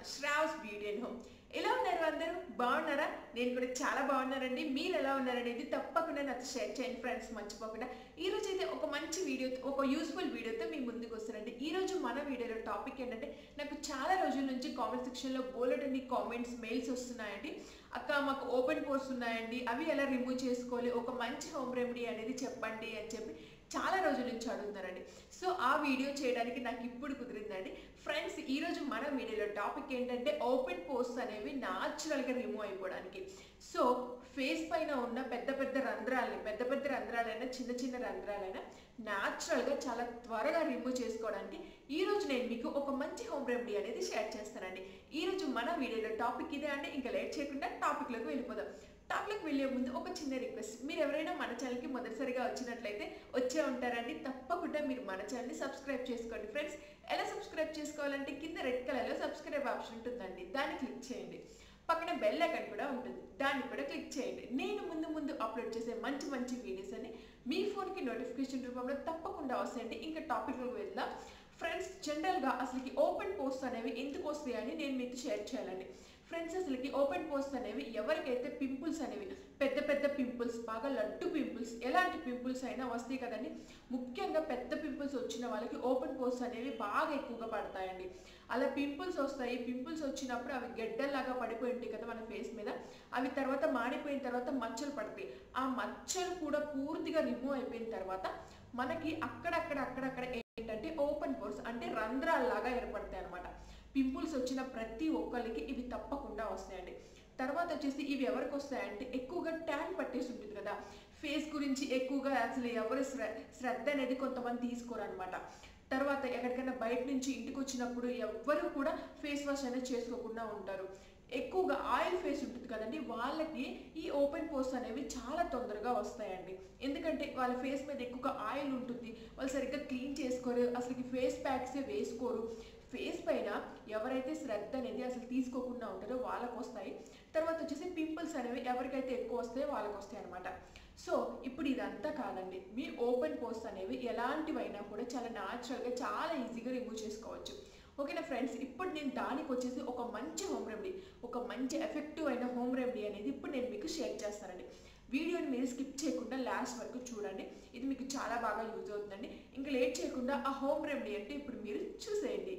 Shravs beauty and home ఎలా ఉన్నారు అందరూ బాగున్నారా నేను కూడా చాలా బాగున్నానండి మీరు ఎలా ఉన్నారనేది తప్పకుండా నాతో షేర్ చేయండి ఫ్రెండ్స్ మర్చిపోకుండా ఈ రోజు అయితే ఒక మంచి వీడియో ఒక యూస్ఫుల్ వీడియోతో మీ ముందుకు వస్తానండి ఈ రోజు మన వీడియోలో టాపిక్ ఏంటంటే నాకు చాలా రోజుల నుంచి కామెంట్ సెక్షన్లో బోలెడన్ని కామెంట్స్ మెయిల్స్ వస్తున్నాయండి అక్క మాకు ఓపెన్ పోర్స్ ఉన్నాయండి అవి ఎలా రిమూవ్ చేసుకోవాలి ఒక మంచి హోమ్ రెమెడీ అనేది చెప్పండి అని చెప్పి చాలా రోజుల నుంచి అడుగుతున్నారండి సో ఆ వీడియో చేయడానికి నాకు ఇప్పుడు కుదిరిందండి ఫ్రెండ్స్ ఈరోజు మన వీడియోలో టాపిక్ ఏంటంటే ఓపెన్ పోస్ట్ అనేవి న్యాచురల్గా రిమూవ్ అయిపోవడానికి సో ఫేస్ పైన ఉన్న పెద్ద పెద్ద రంధ్రాలని పెద్ద పెద్ద రంధ్రాలైనా చిన్న చిన్న రంధ్రాలైనా న్యాచురల్గా చాలా త్వరగా రిమూవ్ చేసుకోవడానికి ఈ రోజు నేను మీకు ఒక మంచి హోమ్ రెమెడీ అనేది షేర్ చేస్తానండి ఈ రోజు మన వీడియోలో టాపిక్ ఇదే అంటే ఇంకా లేట్ చేయకుండా టాపిక్లోకి వెళ్ళిపోదాం టాపిక్ వెళ్ళే ముందు ఒక చిన్న రిక్వెస్ట్ మీరు ఎవరైనా మన ఛానల్కి మొదటిసారిగా వచ్చినట్లయితే వచ్చే ఉంటారండి తప్పకుండా మీరు మన ఛానల్ని సబ్స్క్రైబ్ చేసుకోండి ఫ్రెండ్స్ ఎలా సబ్స్క్రైబ్ చేసుకోవాలంటే కింద రెడ్ కలర్లో సబ్స్క్రైబ్ ఆప్షన్ ఉంటుందండి దాన్ని క్లిక్ చేయండి పక్కన బెల్ ఐకాన్ కూడా ఉంటుంది దాన్ని కూడా క్లిక్ చేయండి నేను ముందు ముందు అప్లోడ్ చేసే మంచి మంచి వీడియోస్ అన్ని మీ ఫోన్కి నోటిఫికేషన్ రూపంలో తప్పకుండా వస్తాయండి ఇంకా టాపిక్లోకి వెళ్దాం ఫ్రెండ్స్ జనరల్గా అసలుకి ఓపెన్ పోస్ట్ అనేవి ఎందుకు వస్తాయి అని నేను మీకు షేర్ చేయాలండి ఫ్రెండ్స్ అసలుకి ఓపెన్ పోస్ట్ అనేవి ఎవరికైతే పింపుల్స్ అనేవి పెద్ద పెద్ద పింపుల్స్ బాగా లడ్డు పింపుల్స్ ఎలాంటి పింపుల్స్ అయినా వస్తాయి కదండి ముఖ్యంగా పెద్ద పింపుల్స్ వచ్చిన వాళ్ళకి ఓపెన్ పోస్ట్ అనేవి బాగా ఎక్కువగా పడతాయండి అలా పింపుల్స్ వస్తాయి పింపుల్స్ వచ్చినప్పుడు అవి గెడ్డల్లాగా పడిపోయి ఉంటాయి కదా మన ఫేస్ మీద అవి తర్వాత మాడిపోయిన తర్వాత మచ్చలు పడతాయి ఆ మచ్చలు కూడా పూర్తిగా రిమూవ్ అయిపోయిన తర్వాత మనకి అక్కడక్కడ అక్కడక్కడ ఏంటంటే ఓపెన్ పోర్స్ అంటే రంధ్రాల్లాగా ఏర్పడతాయి అనమాట పింపుల్స్ వచ్చిన ప్రతి ఒక్కరికి ఇవి తప్పకుండా వస్తాయండి తర్వాత వచ్చేసి ఇవి ఎవరికి వస్తాయంటే ఎక్కువగా ట్యాన్ పట్టేసి ఉంటుంది కదా ఫేస్ గురించి ఎక్కువగా అసలు ఎవరు శ్రద్ధ అనేది కొంతమంది తీసుకోరనమాట తర్వాత ఎక్కడికైనా బయట నుంచి ఇంటికి వచ్చినప్పుడు ఎవ్వరు కూడా ఫేస్ వాష్ అనేది చేసుకోకుండా ఉంటారు ఎక్కువగా ఆయిల్ ఫేస్ ఉంటుంది కదండి వాళ్ళకి ఈ ఓపెన్ పోర్స్ అనేవి చాలా తొందరగా వస్తాయండి ఎందుకంటే వాళ్ళ ఫేస్ మీద ఎక్కువగా ఆయిల్ ఉంటుంది వాళ్ళు సరిగ్గా క్లీన్ చేసుకోరు అసలు ఫేస్ ప్యాక్సే వేసుకోరు ఫేస్ పైన ఎవరైతే శ్రద్ధ అనేది అసలు తీసుకోకుండా ఉంటారో వాళ్ళకు వస్తాయి తర్వాత వచ్చేసి పింపుల్స్ అనేవి ఎవరికైతే ఎక్కువ వస్తాయో వాళ్ళకి వస్తాయి అనమాట సో ఇప్పుడు ఇదంతా కాదండి మీ ఓపెన్ పోస్ట్ అనేవి ఎలాంటివైనా కూడా చాలా న్యాచురల్గా చాలా ఈజీగా రిమూవ్ చేసుకోవచ్చు ఓకేనా ఫ్రెండ్స్ ఇప్పుడు నేను దానికి వచ్చేసి ఒక మంచి హోమ్ రెమెడీ ఒక మంచి ఎఫెక్టివ్ అయిన హోమ్ రెమెడీ అనేది ఇప్పుడు నేను మీకు షేర్ చేస్తానండి వీడియోని మీరు స్కిప్ చేయకుండా లాస్ట్ వరకు చూడండి ఇది మీకు చాలా బాగా యూజ్ అవుతుందండి ఇంకా లేట్ చేయకుండా ఆ హోమ్ రెమెడీ అంటే ఇప్పుడు మీరు చూసేయండి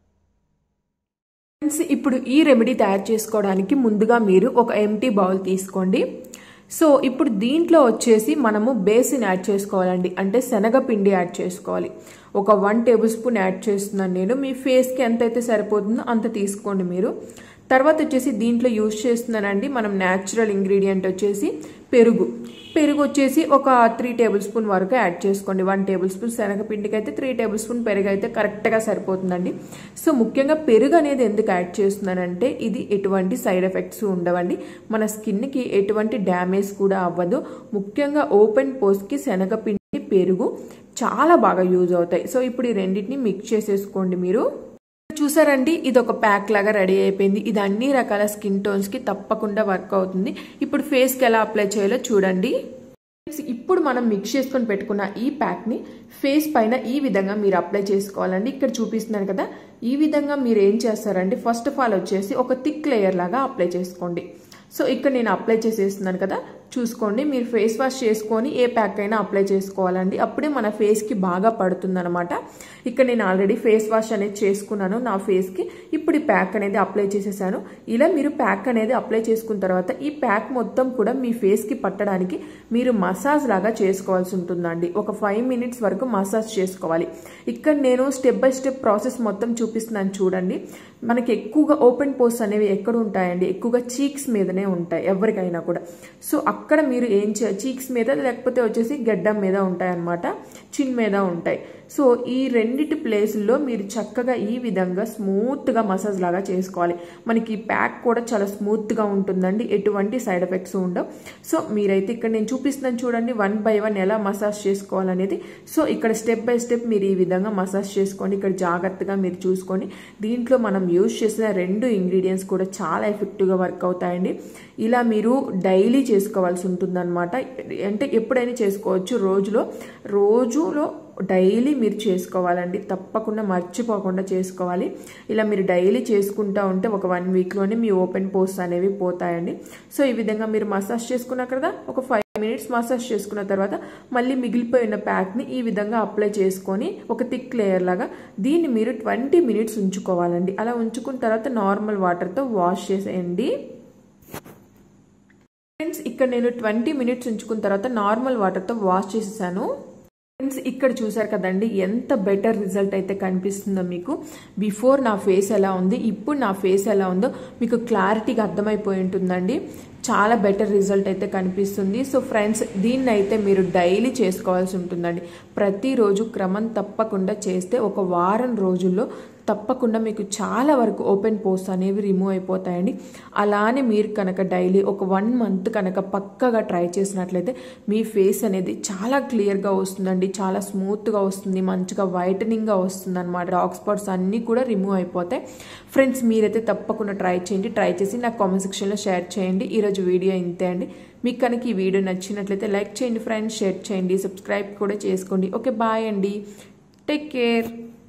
ఫ్రెండ్స్ ఇప్పుడు ఈ రెమెడీ తయారు చేసుకోవడానికి ముందుగా మీరు ఒక ఎంటీ బౌల్ తీసుకోండి సో ఇప్పుడు దీంట్లో వచ్చేసి మనము బేసిన్ యాడ్ చేసుకోవాలండి అంటే శనగపిండి యాడ్ చేసుకోవాలి ఒక వన్ టేబుల్ స్పూన్ యాడ్ చేస్తున్నాను నేను మీ ఫేస్కి ఎంతైతే సరిపోతుందో అంత తీసుకోండి మీరు తర్వాత వచ్చేసి దీంట్లో యూజ్ చేస్తున్నానండి మనం న్యాచురల్ ఇంగ్రీడియంట్ వచ్చేసి పెరుగు పెరుగు వచ్చేసి ఒక త్రీ టేబుల్ స్పూన్ వరకు యాడ్ చేసుకోండి వన్ టేబుల్ స్పూన్ శనగపిండికి అయితే త్రీ టేబుల్ స్పూన్ పెరుగు అయితే కరెక్ట్గా సరిపోతుందండి సో ముఖ్యంగా పెరుగు అనేది ఎందుకు యాడ్ చేస్తున్నానంటే ఇది ఎటువంటి సైడ్ ఎఫెక్ట్స్ ఉండవండి మన స్కిన్కి ఎటువంటి డ్యామేజ్ కూడా అవ్వదు ముఖ్యంగా ఓపెన్ పోస్ట్కి శనగపిండి పెరుగు చాలా బాగా యూజ్ అవుతాయి సో ఇప్పుడు ఈ రెండింటిని మిక్స్ చేసేసుకోండి మీరు చూసారండి ఇది ఒక ప్యాక్ లాగా రెడీ అయిపోయింది ఇది అన్ని రకాల స్కిన్ టోన్స్ కి తప్పకుండా వర్క్ అవుతుంది ఇప్పుడు ఫేస్ కి ఎలా అప్లై చేయాలో చూడండి ఇప్పుడు మనం మిక్స్ చేసుకొని పెట్టుకున్న ఈ ప్యాక్ ని ఫేస్ పైన ఈ విధంగా మీరు అప్లై చేసుకోవాలండి ఇక్కడ చూపిస్తున్నాను కదా ఈ విధంగా మీరు ఏం చేస్తారంటే ఫస్ట్ ఆఫ్ ఆల్ వచ్చేసి ఒక థిక్ లేయర్ లాగా అప్లై చేసుకోండి సో ఇక్కడ నేను అప్లై చేసేస్తున్నాను కదా చూసుకోండి మీరు ఫేస్ వాష్ చేసుకొని ఏ ప్యాక్ అయినా అప్లై చేసుకోవాలండి అప్పుడే మన ఫేస్కి బాగా పడుతుందనమాట ఇక్కడ నేను ఆల్రెడీ ఫేస్ వాష్ అనేది చేసుకున్నాను నా ఫేస్కి ఇప్పుడు ఈ ప్యాక్ అనేది అప్లై చేసేసాను ఇలా మీరు ప్యాక్ అనేది అప్లై చేసుకున్న తర్వాత ఈ ప్యాక్ మొత్తం కూడా మీ ఫేస్కి పట్టడానికి మీరు మసాజ్ లాగా చేసుకోవాల్సి ఉంటుందండి ఒక ఫైవ్ మినిట్స్ వరకు మసాజ్ చేసుకోవాలి ఇక్కడ నేను స్టెప్ బై స్టెప్ ప్రాసెస్ మొత్తం చూపిస్తున్నాను చూడండి మనకి ఎక్కువగా ఓపెన్ పోస్ట్ అనేవి ఎక్కడ ఉంటాయండి ఎక్కువగా చీక్స్ మీదనే ఉంటాయి ఎవరికైనా కూడా సో అక్కడ మీరు ఏం చే చీక్స్ మీద లేకపోతే వచ్చేసి గడ్డం మీద ఉంటాయి అన్నమాట చిన్ మీద ఉంటాయి సో ఈ రెండిటి ప్లేసుల్లో మీరు చక్కగా ఈ విధంగా స్మూత్గా మసాజ్ లాగా చేసుకోవాలి మనకి ప్యాక్ కూడా చాలా స్మూత్గా ఉంటుందండి ఎటువంటి సైడ్ ఎఫెక్ట్స్ ఉండవు సో మీరైతే ఇక్కడ నేను చూపిస్తున్నాను చూడండి వన్ బై వన్ ఎలా మసాజ్ చేసుకోవాలనేది సో ఇక్కడ స్టెప్ బై స్టెప్ మీరు ఈ విధంగా మసాజ్ చేసుకోండి ఇక్కడ జాగ్రత్తగా మీరు చూసుకోండి దీంట్లో మనం యూజ్ చేసిన రెండు ఇంగ్రీడియంట్స్ కూడా చాలా ఎఫెక్టివ్గా వర్క్ అవుతాయండి ఇలా మీరు డైలీ చేసుకోవాల్సి ఉంటుందన్నమాట అంటే ఎప్పుడైనా చేసుకోవచ్చు రోజులో రోజులో డైలీ మీరు చేసుకోవాలండి తప్పకుండా మర్చిపోకుండా చేసుకోవాలి ఇలా మీరు డైలీ చేసుకుంటూ ఉంటే ఒక వన్ వీక్లోనే మీ ఓపెన్ పోస్ట్ అనేవి పోతాయండి సో ఈ విధంగా మీరు మసాజ్ చేసుకున్నారు కదా ఒక ఫైవ్ మినిట్స్ మసాజ్ చేసుకున్న తర్వాత మళ్ళీ మిగిలిపోయిన ప్యాక్ని ఈ విధంగా అప్లై చేసుకొని ఒక థిక్ లేయర్ లాగా దీన్ని మీరు ట్వంటీ మినిట్స్ ఉంచుకోవాలండి అలా ఉంచుకున్న తర్వాత నార్మల్ వాటర్తో వాష్ చేసేయండి ఫ్రెండ్స్ ఇక్కడ నేను ట్వంటీ మినిట్స్ ఉంచుకున్న తర్వాత నార్మల్ వాటర్తో వాష్ చేసేసాను ఫ్రెండ్స్ ఇక్కడ చూసారు కదండి ఎంత బెటర్ రిజల్ట్ అయితే కనిపిస్తుందో మీకు బిఫోర్ నా ఫేస్ ఎలా ఉంది ఇప్పుడు నా ఫేస్ ఎలా ఉందో మీకు క్లారిటీగా అర్థమైపోయి ఉంటుందండి చాలా బెటర్ రిజల్ట్ అయితే కనిపిస్తుంది సో ఫ్రెండ్స్ దీన్ని అయితే మీరు డైలీ చేసుకోవాల్సి ఉంటుందండి ప్రతిరోజు క్రమం తప్పకుండా చేస్తే ఒక వారం రోజుల్లో తప్పకుండా మీకు చాలా వరకు ఓపెన్ పోస్ట్ అనేవి రిమూవ్ అయిపోతాయండి అలానే మీరు కనుక డైలీ ఒక వన్ మంత్ కనుక పక్కగా ట్రై చేసినట్లయితే మీ ఫేస్ అనేది చాలా క్లియర్గా వస్తుందండి చాలా స్మూత్గా వస్తుంది మంచిగా వైటనింగ్గా వస్తుంది అనమాట డాక్ స్పాట్స్ అన్నీ కూడా రిమూవ్ అయిపోతాయి ఫ్రెండ్స్ మీరైతే తప్పకుండా ట్రై చేయండి ట్రై చేసి నాకు కామెంట్ సెక్షన్లో షేర్ చేయండి ఈరోజు వీడియో ఇంతే అండి మీకు కనుక ఈ వీడియో నచ్చినట్లయితే లైక్ చేయండి ఫ్రెండ్స్ షేర్ చేయండి సబ్స్క్రైబ్ కూడా చేసుకోండి ఓకే బాయ్ అండి టేక్ కేర్